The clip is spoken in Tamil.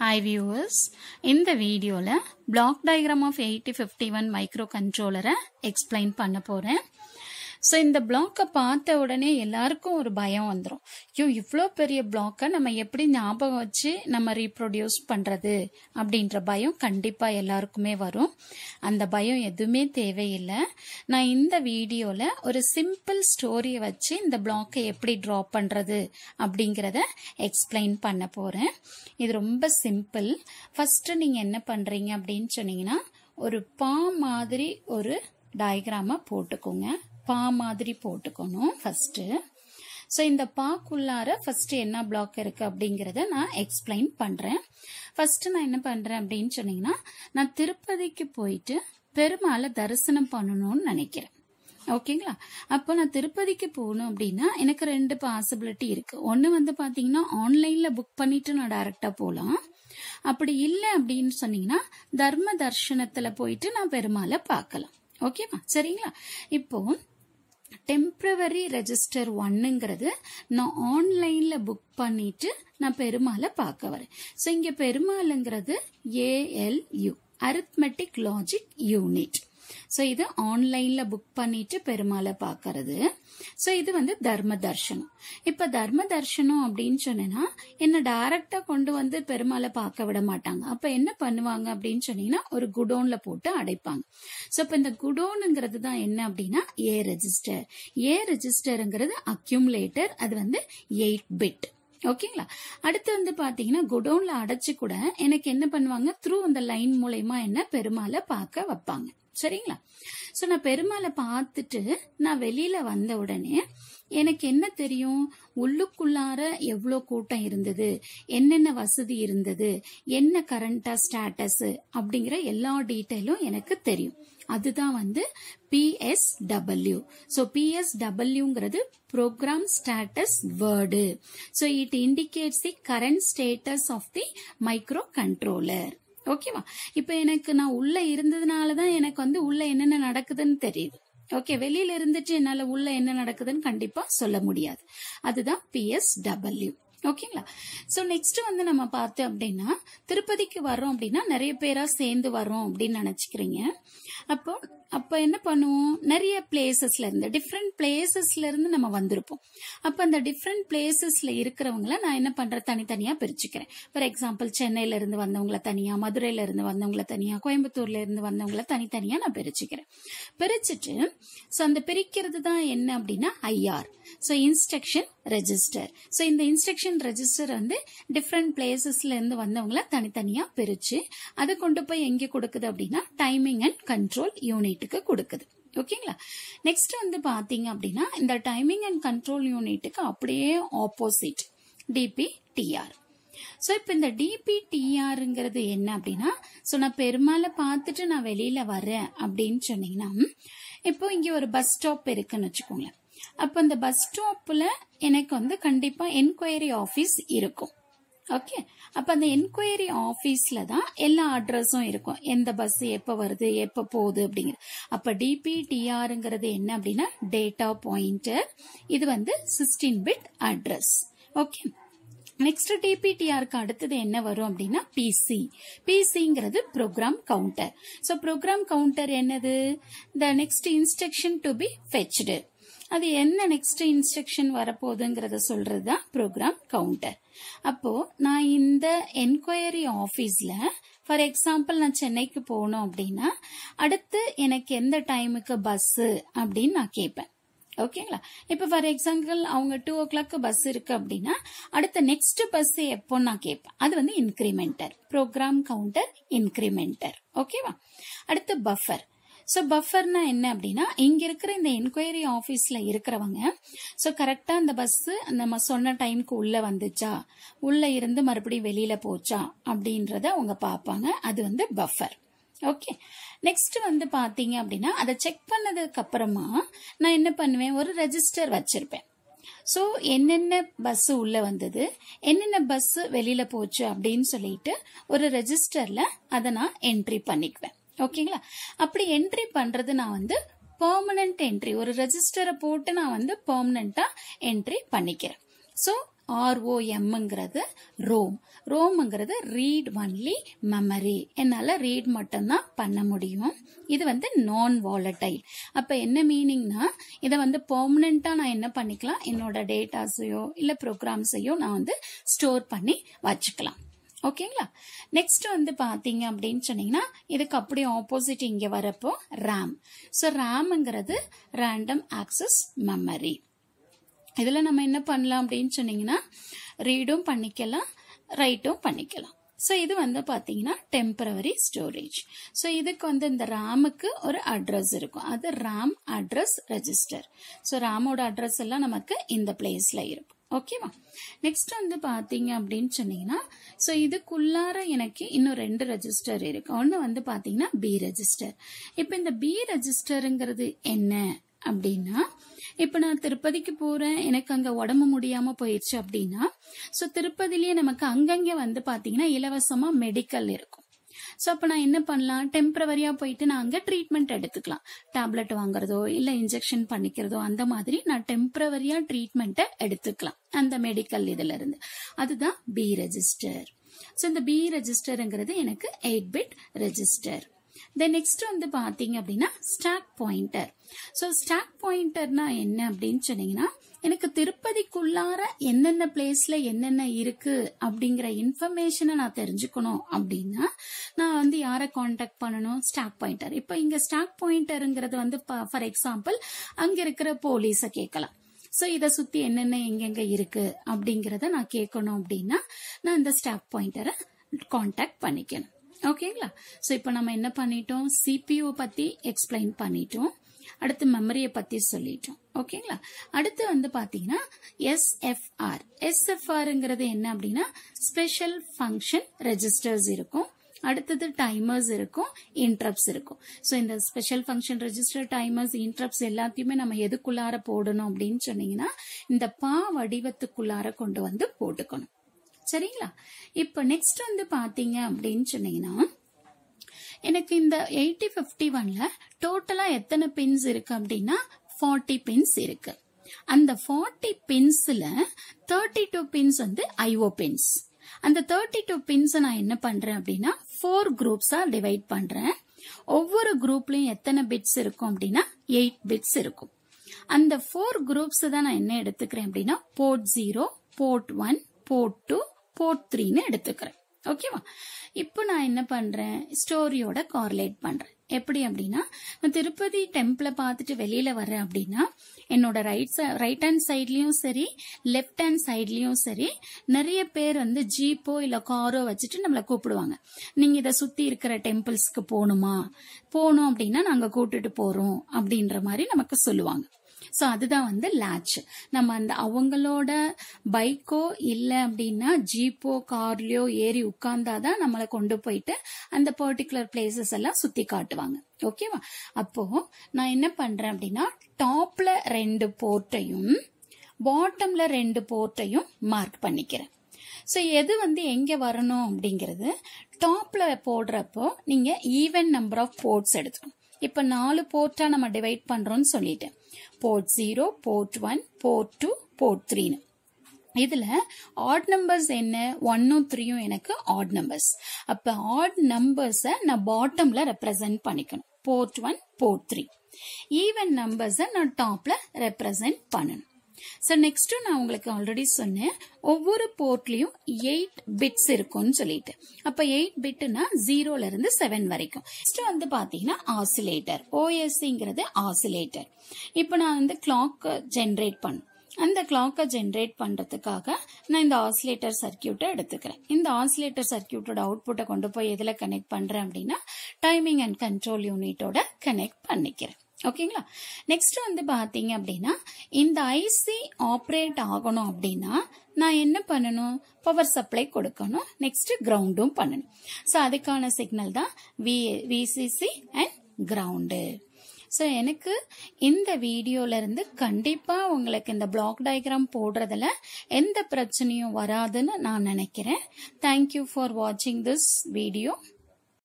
Hi viewers, இந்த வீடியோவில் block diagram of eighty fifty one micro கண்ட்ரோலரை எக்ஸ்பிளைன் பண்ண போகிறேன் ஸோ இந்த பிளாக்கை பார்த்த உடனே எல்லாருக்கும் ஒரு பயம் வந்துடும் ஐயோ இவ்வளோ பெரிய பிளாக்கை நம்ம எப்படி ஞாபகம் வச்சு நம்ம ரீப்ரொடியூஸ் பண்ணுறது அப்படின்ற பயம் கண்டிப்பாக எல்லாருக்குமே வரும் அந்த பயம் எதுவுமே தேவையில்லை நான் இந்த வீடியோவில் ஒரு சிம்பிள் ஸ்டோரியை வச்சு இந்த பிளாக்கை எப்படி ட்ரா பண்ணுறது அப்படிங்கிறத எக்ஸ்பிளைன் பண்ண போகிறேன் இது ரொம்ப சிம்பிள் ஃபஸ்ட்டு நீங்கள் என்ன பண்ணுறீங்க அப்படின்னு சொன்னீங்கன்னா ஒரு பா மாதிரி ஒரு டயக்ராமை போட்டுக்கோங்க பா மாதிரி போட்டுக்கணும் ஃபஸ்ட்டு ஸோ இந்த பாக்குள்ளார ஃபஸ்ட்டு என்ன பிளாக் இருக்குது அப்படிங்கிறத நான் எக்ஸ்பிளைன் பண்ணுறேன் ஃபஸ்ட்டு நான் என்ன பண்ணுறேன் அப்படின்னு சொன்னீங்கன்னா நான் திருப்பதிக்கு போயிட்டு பெருமாளை தரிசனம் பண்ணணும்னு நினைக்கிறேன் ஓகேங்களா அப்போ நான் திருப்பதிக்கு போகணும் அப்படின்னா எனக்கு ரெண்டு பாசிபிலிட்டி இருக்கு ஒன்று வந்து பார்த்தீங்கன்னா ஆன்லைனில் புக் பண்ணிட்டு நான் டைரெக்டாக போகலாம் அப்படி இல்லை அப்படின்னு சொன்னீங்கன்னா தர்ம தர்ஷனத்தில் போயிட்டு நான் பெருமாளை பார்க்கலாம் ஓகேவா சரிங்களா இப்போ டெம்ப்ரவரி ரெஜிஸ்டர் ஒன்னுங்கிறது நான் ஆன்லைனில் புக் பண்ணிட்டு நான் பெருமாளை பார்க்க வரேன் ஸோ இங்கே பெருமாளுங்கிறது ALU arithmetic logic unit so இது ஆன்லைனில் புக் பண்ணிட்டு பெருமாளை பார்க்கறது ஸோ இது வந்து தர்ம தர்ஷனம் இப்போ தர்ம தர்ஷனம் அப்படின்னு சொன்னேன்னா என்ன டைரக்டா கொண்டு வந்து பெருமாளை பார்க்க விட மாட்டாங்க அப்போ என்ன பண்ணுவாங்க அப்படின்னு சொன்னீங்கன்னா ஒரு குடோன்ல போட்டு அடைப்பாங்க ஸோ இப்போ இந்த குடோனுங்கிறது தான் என்ன அப்படின்னா ஏ ரெஜிஸ்டர் ஏ ரெஜிஸ்டருங்கிறது அக்யூமுலேட்டர் அது வந்து எயிட் பிட் ஓகேங்களா அடுத்து வந்து பாத்தீங்கன்னா குடோன்ல அடைச்சு கூட எனக்கு என்ன பண்ணுவாங்க த்ரூ அந்த லைன் மூலயமா என்ன பெருமாளை பார்க்க வைப்பாங்க சரிங்களா ஸோ நான் பெருமாளை பார்த்துட்டு நான் வெளியில வந்த உடனே எனக்கு என்ன தெரியும் உள்ளுக்குள்ளார எவ்வளோ கூட்டம் இருந்தது என்னென்ன வசதி இருந்தது என்ன கரண்டா ஸ்டேட்டஸ் அப்படிங்கிற எல்லா டீட்டெயிலும் எனக்கு தெரியும் அதுதான் வந்து பிஎஸ்டபிள்யூ ஸோ பிஎஸ்டபிள்யூங்கிறது program status word so it indicates the current status of the micro controller ஓகேவா இப்போ எனக்கு நான் உள்ள இருந்ததுனால தான் எனக்கு வந்து உள்ள என்னென்ன நடக்குதுன்னு தெரியுது ஓகே வெளியில இருந்துட்டு என்னால உள்ள என்ன நடக்குதுன்னு கண்டிப்பா சொல்ல முடியாது அதுதான் பிஎஸ்டபிள்யூ ஓகேங்களா ஸோ நெக்ஸ்ட் வந்து நம்ம பார்த்தோம் அப்படின்னா திருப்பதிக்கு வரோம் அப்படின்னா நிறைய பேரா சேர்ந்து வரோம் அப்படின்னு நினைச்சுக்கிறீங்க அப்போ அப்போ என்ன பண்ணுவோம் நிறைய பிளேசஸ்ல இருந்து டிஃப்ரெண்ட் பிளேசஸ்ல இருந்து நம்ம வந்திருப்போம் அப்போ அந்த டிஃப்ரெண்ட் பிளேசஸ்ல இருக்கிறவங்கள நான் என்ன பண்றேன் தனித்தனியா பிரிச்சுக்கிறேன் ஃபார் எக்ஸாம்பிள் சென்னையில இருந்து வந்தவங்கள தனியா மதுரையில இருந்து வந்தவங்கள தனியா கோயம்புத்தூர்ல இருந்து வந்தவங்கள தனித்தனியா நான் பிரிச்சுக்கிறேன் பிரிச்சுட்டு ஸோ அந்த பிரிக்கிறது தான் என்ன அப்படின்னா IR so instruction register so இந்த இன்ஸ்ட்ரக்ஷன் ரெஜிஸ்டர் வந்து டிஃப்ரெண்ட் பிளேசஸ்ல இருந்து வந்தவங்கள தனித்தனியா பிரிச்சு அதை கொண்டு போய் எங்க கொடுக்குது அப்படின்னா டைமிங் அண்ட் கண்ட்ரோல் யூனிட்டுக்கு கொடுக்குது ஓகேங்களா நெக்ஸ்ட் வந்து பாத்தீங்க அப்படின்னா இந்த டைமிங் அண்ட் கண்ட்ரோல் யூனிட்டுக்கு அப்படியே ஆப்போசிட் டிபி டிஆர் ஸோ இப்போ இந்த டிபிடிஆருங்கிறது என்ன அப்படின்னா ஸோ நான் பெருமாளை பார்த்துட்டு நான் வெளியில வரேன் அப்படின்னு சொன்னீங்கன்னா இப்போ இங்கே ஒரு பஸ் ஸ்டாப் இருக்குன்னு வச்சுக்கோங்களேன் அப்போ அந்த பஸ் ஸ்டாப்பில் எனக்கு வந்து கண்டிப்பாக என்கொயரி ஆஃபீஸ் இருக்கும் ஓகே அப்போ அந்த என்கொயரி ஆஃபீஸில் தான் எல்லா அட்ரஸும் இருக்கும் எந்த பஸ் எப்போ வருது எப்போ போகுது அப்படிங்கிறது அப்போ டிபிடிஆருங்கிறது என்ன அப்படின்னா டேட்டா பாயிண்டர் இது வந்து sixteen bit address okay next டிபிடிஆருக்கு அடுத்தது என்ன வரும் அப்படின்னா பிசி பிசிங்கிறது program counter so program counter என்னது the next instruction to be fetched அது என்ன நெக்ஸ்ட் இன்ஸ்ட்ரக்ஷன் வரப்போகுதுங்கிறத சொல்றது தான் ப்ரோக்ராம் கவுண்டர் அப்போ நான் இந்த என்கொயரி ஆஃபீஸ்ல ஃபார் எக்ஸாம்பிள் நான் சென்னைக்கு போகணும் அப்படின்னா அடுத்து எனக்கு எந்த டைமுக்கு பஸ் அப்படின்னு நான் கேட்பேன் ஓகேங்களா இப்போ ஃபார் எக்ஸாம்பிள் அவங்க டூ ஓ கிளாக் பஸ் இருக்கு அப்படின்னா அடுத்த நெக்ஸ்ட் பஸ் எப்போ நான் கேட்பேன் அது வந்து இன்க்ரிமெண்டர் ப்ரோக்ராம் கவுண்டர் இன்க்ரிமெண்டர் ஓகேவா அடுத்து பஃபர் ஸோ பஃபர்னா என்ன அப்படின்னா இங்க இருக்கிற இந்த என்கொயரி ஆஃபீஸ்ல இருக்கிறவங்க ஸோ கரெக்டா அந்த பஸ் நம்ம சொன்ன டைமுக்கு உள்ள வந்துச்சா உள்ள இருந்து மறுபடியும் வெளியில போச்சா அப்படின்றத அவங்க பார்ப்பாங்க அது வந்து பஃபர் ஓகே நெக்ஸ்ட் வந்து பாத்தீங்க அப்படின்னா அதை செக் பண்ணதுக்கு அப்புறமா நான் என்ன பண்ணுவேன் ஒரு ரெஜிஸ்டர் வச்சிருப்பேன் ஸோ என்னென்ன பஸ் உள்ள வந்தது என்னென்ன பஸ் வெளியில போச்சு அப்படின்னு சொல்லிட்டு ஒரு ரெஜிஸ்டர்ல அதை நான் என்ட்ரி பண்ணிக்குவேன் ஓகேங்களா அப்படி என்ட்ரி பண்றது நான் வந்து பெர்மனன்ட் என்ட்ரி ஒரு ரெஜிஸ்டரை போட்டு நான் வந்து பெர்மனண்டா என்ட்ரி பண்ணிக்கிறேன் ஸோ ஆர்ஓஎம்ங்கிறது ரோம் ரோம்ங்கிறது ரீட் ஒன்லி மெமரி என்னால் ரீட் மட்டும்தான் பண்ண முடியும் இது வந்து நான் வாலடைல் அப்போ என்ன மீனிங்னா இதை வந்து பெர்மனண்ட்டாக நான் என்ன பண்ணிக்கலாம் என்னோட டேட்டாஸையோ இல்லை ப்ரோக்ராம்ஸையோ நான் வந்து ஸ்டோர் பண்ணி வச்சுக்கலாம் ஓகேங்களா நெக்ஸ்ட் வந்து பார்த்தீங்க அப்படின்னு சொன்னீங்கன்னா இதுக்கு அப்படியே ஆப்போசிட் இங்கே வரப்போ ரேம் ஸோ ரேம்ங்கிறது ரேண்டம் ஆக்சஸ் மெமரி இதில் நம்ம என்ன பண்ணலாம் அப்படின்னு சொன்னீங்கன்னா ரீடும் பண்ணிக்கலாம் ரைட்டும் பண்ணிக்கலாம் ஸோ இது வந்து பார்த்தீங்கன்னா டெம்பரவரி ஸ்டோரேஜ் ஸோ இதுக்கு வந்து இந்த ரேமுக்கு ஒரு அட்ரஸ் இருக்கும் அது ரேம் அட்ரஸ் ரெஜிஸ்டர் ஸோ ரேமோட அட்ரஸ் எல்லாம் நமக்கு இந்த பிளேஸில் இருக்கும் ஓகேவா நெக்ஸ்ட் வந்து பார்த்தீங்க அப்படின்னு சொன்னீங்கன்னா ஸோ இதுக்குள்ளார எனக்கு இன்னும் ரெண்டு ரெஜிஸ்டர் இருக்கு ஒன்று வந்து பார்த்தீங்கன்னா பி ரெஜிஸ்டர் இப்போ இந்த பி ரெஜிஸ்டருங்கிறது என்ன அப்படின்னா இப்போ நான் திருப்பதிக்கு போறேன் எனக்கு அங்க உடம்பு முடியாம போயிடுச்சு அப்படின்னா ஸோ திருப்பதிலேயே நமக்கு அங்கங்கே வந்து பாத்தீங்கன்னா இலவசமா மெடிக்கல் இருக்கும் ஸோ அப்போ நான் என்ன பண்ணலாம் டெம்பரவரியாக போயிட்டு நான் அங்கே ட்ரீட்மெண்ட் எடுத்துக்கலாம் டேப்லெட் வாங்குறதோ இல்லை இன்ஜெக்ஷன் பண்ணிக்கிறதோ அந்த மாதிரி நான் டெம்பரவரியாக ட்ரீட்மெண்ட்டை எடுத்துக்கலாம் அந்த மெடிக்கல் இதுல இருந்து அதுதான் பி ரெஜிஸ்டர் ஸோ இந்த பி ரெஜிஸ்டருங்கிறது எனக்கு eight bit register then next வந்து பாத்தீங்க அப்படின்னா ஸ்டாக் பாயிண்டர் ஸோ ஸ்டாக் பாயிண்டர்னா என்ன அப்படின்னு சொன்னீங்கன்னா எனக்கு திருப்பதிக்குள்ளார என்னென்ன பிளேஸ்ல என்னென்ன இருக்கு அப்படிங்கிற இன்ஃபர்மேஷனை நான் தெரிஞ்சுக்கணும் அப்படின்னா நான் வந்து யாரை காண்டாக்ட் பண்ணணும் ஸ்டாக் பாயிண்டர் இப்போ இங்க ஸ்டாக் பாயிண்டருங்கிறது வந்து ஃபார் எக்ஸாம்பிள் அங்க இருக்கிற போலீஸை கேட்கலாம் ஸோ இதை சுத்தி என்னென்ன எங்கெங்க இருக்கு அப்படிங்கிறத நான் கேட்கணும் அப்படின்னா நான் இந்த ஸ்டாக் பாயிண்டரை காண்டாக்ட் பண்ணிக்கணும் ஓகேங்களா ஸோ இப்போ நம்ம என்ன பண்ணிட்டோம் சிபியூ பத்தி எக்ஸ்பிளைன் பண்ணிட்டோம் அடுத்து மெமரியை பத்தி சொல்லிட்டோம் ஓகேங்களா அடுத்து வந்து பாத்தீங்கன்னா எஸ்எஃப்ஆர் எஸ்எஃப்ஆர்ங்கிறது என்ன அப்படின்னா ஸ்பெஷல் ஃபங்க்ஷன் ரெஜிஸ்டர்ஸ் இருக்கும் அடுத்தது டைமர்ஸ் இருக்கும் இன்ட்ரப்ஸ் இருக்கும் ஸோ இந்த special function register timers interrupts எல்லாத்தையுமே நம்ம எதுக்குள்ளார போடணும் அப்படின்னு சொன்னீங்கன்னா இந்த பா வடிவத்துக்குள்ளார கொண்டு வந்து போட்டுக்கணும் சரிங்களா இப்போ நெக்ஸ்ட் வந்து பாத்தீங்க அப்படின்னு சொன்னீங்கன்னா எனக்கு இந்த எயிட்டி ஃபிஃப்டி ஒன்ல டோட்டலா எத்தனை பின்ஸ் இருக்கு அப்படின்னா ஃபார்ட்டி பின்ஸ் இருக்கு அந்த ஃபார்ட்டி பின்ஸ்ல தேர்ட்டி டூ பின்ஸ் வந்து ஐஓ பின்ஸ் அந்த தேர்ட்டி டூ பின்ஸ் நான் என்ன பண்றேன் அப்படின்னா ஃபோர் குரூப்ஸா டிவைட் பண்றேன் ஒவ்வொரு குரூப்லயும் எத்தனை பிட்ஸ் இருக்கும் அப்படின்னா எயிட் பிட்ஸ் இருக்கும் அந்த ஃபோர் குரூப்ஸ் தான் நான் என்ன எடுத்துக்கிறேன் அப்படின்னா port zero port one port two port த்ரீன்னு எடுத்துக்கிறேன் ஓகேவா இப்போ நான் என்ன பண்றேன் ஸ்டோரியோட கார்லேட் பண்றேன் எப்படி அப்படின்னா நான் திருப்பதி டெம்பிளை பார்த்துட்டு வெளியில வரேன் அப்படின்னா என்னோட ரைட் ரைட் ஹேண்ட் சைட்லயும் சரி லெஃப்ட் ஹேண்ட் சைட்லயும் சரி நிறைய பேர் வந்து ஜீப்போ இல்ல காரோ வச்சுட்டு நம்மளை கூப்பிடுவாங்க நீங்க இதை சுத்தி இருக்கிற டெம்பிள்ஸ்க்கு போகணுமா போகணும் அப்படின்னா நாங்க கூட்டிட்டு போறோம் அப்படின்ற மாதிரி நமக்கு சொல்லுவாங்க ஸோ அதுதான் வந்து லேட்ச் நம்ம அந்த அவங்களோட பைக்கோ இல்லை அப்படின்னா ஜீப்போ கார்லயோ ஏறி உட்கார்ந்தாதான் நம்மளை கொண்டு போயிட்டு அந்த பர்டிகுலர் பிளேசஸ் எல்லாம் சுத்தி காட்டுவாங்க ஓகேவா அப்போ நான் என்ன பண்றேன் அப்படின்னா டாப்ல ரெண்டு போர்ட்டையும் பாட்டம்ல ரெண்டு போர்ட்டையும் மார்க் பண்ணிக்கிறேன் ஸோ எது வந்து எங்கே வரணும் அப்படிங்கிறது டாப்ல போடுறப்போ நீங்க ஈவன் நம்பர் ஆஃப் போர்ட்ஸ் எடுத்துக்கணும் இப்போ நாலு போர்ட்டா நம்ம டிவைட் பண்றோம்னு சொல்லிட்டேன் port zero port one port two port த்ரீன்னு இதுல ஆட் நம்பர்ஸ் என்ன ஒன்னும் த்ரீயும் எனக்கு ஆட் நம்பர்ஸ் அப்ப ஆட் நம்பர்ஸை நான் பாட்டம்ல ரெப்ரசன்ட் பண்ணிக்கணும் port one port three even நம்பர்ஸை நான் டாப்ல ரெப்ரசன்ட் பண்ணணும் ஸோ நெக்ஸ்ட் நான் உங்களுக்கு ஆல்ரெடி சொன்னேன் ஒவ்வொரு போர்ட்லயும் எயிட் பிட்ஸ் இருக்கும்னு சொல்லிட்டு அப்ப எயிட் பிட்னா ஜீரோல இருந்து செவன் வரைக்கும் நெக்ஸ்ட் வந்து பாத்தீங்கன்னா ஆசிலேட்டர் ஓஎஸ்சிங்கிறது ஆசிலேட்டர் இப்போ நான் வந்து கிளாக் ஜென்ரேட் பண்ணேன் அந்த கிளாக்கை ஜென்ரேட் பண்றதுக்காக நான் இந்த ஆசிலேட்டர் சர்க்கியூட்டை எடுத்துக்கிறேன் இந்த ஆசிலேட்டர் சர்க்கியூட்டோட அவுட்புட்டை கொண்டு போய் எதுல கனெக்ட் பண்றேன் அப்படின்னா டைமிங் அண்ட் கண்ட்ரோல் யூனிட்டோட கனெக்ட் பண்ணிக்கிறேன் ஓகேங்களா நெக்ஸ்ட் வந்து பாத்தீங்க அப்படின்னா இந்த ஐசி ஆப்ரேட் ஆகணும் அப்படின்னா நான் என்ன பண்ணணும் பவர் சப்ளை கொடுக்கணும் நெக்ஸ்ட் கிரவுண்டும் பண்ணணும் ஸோ அதுக்கான சிக்னல் தான் V VCC and ground so எனக்கு இந்த வீடியோல இருந்து கண்டிப்பா உங்களுக்கு இந்த பிளாக் டயக்ராம் போடுறதுல எந்த பிரச்சனையும் வராதுன்னு நான் நினைக்கிறேன் தேங்க்யூ ஃபார் வாட்சிங் திஸ் வீடியோ